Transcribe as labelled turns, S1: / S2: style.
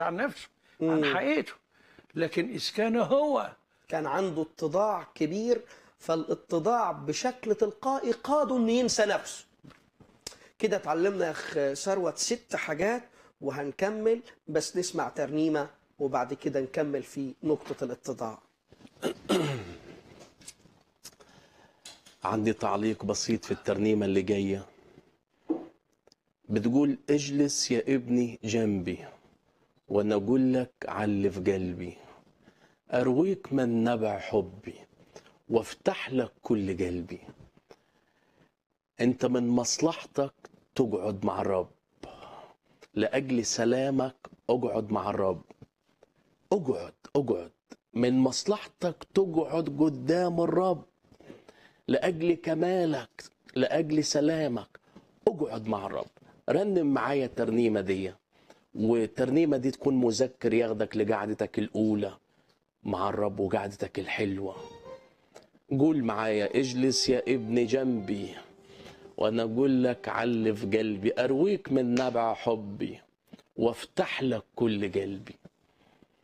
S1: عن نفسه عن حقيقته لكن إذا كان هو
S2: كان عنده اتضاع كبير فالاتضاع بشكل تلقائي قاده انه ينسى نفسه كده اتعلمنا يا اخ ثروت ست حاجات وهنكمل بس نسمع ترنيمه وبعد كده نكمل في نقطه الاتضاع
S3: عندي تعليق بسيط في الترنيمة اللي جاية بتقول اجلس يا ابني جنبي وانا اقول لك علي في قلبي ارويك من نبع حبي وافتح لك كل قلبي انت من مصلحتك تقعد مع الرب لاجل سلامك اقعد مع الرب اقعد اقعد من مصلحتك تقعد قدام الرب لأجل كمالك لأجل سلامك اقعد مع الرب رنم معايا الترنيمة دي والترنيمة دي تكون مذكر ياخدك لقعدتك الأولى مع الرب وقعدتك الحلوة قول معايا اجلس يا ابني جنبي وانا اقول لك علي في قلبي ارويك من نبع حبي وافتح لك كل قلبي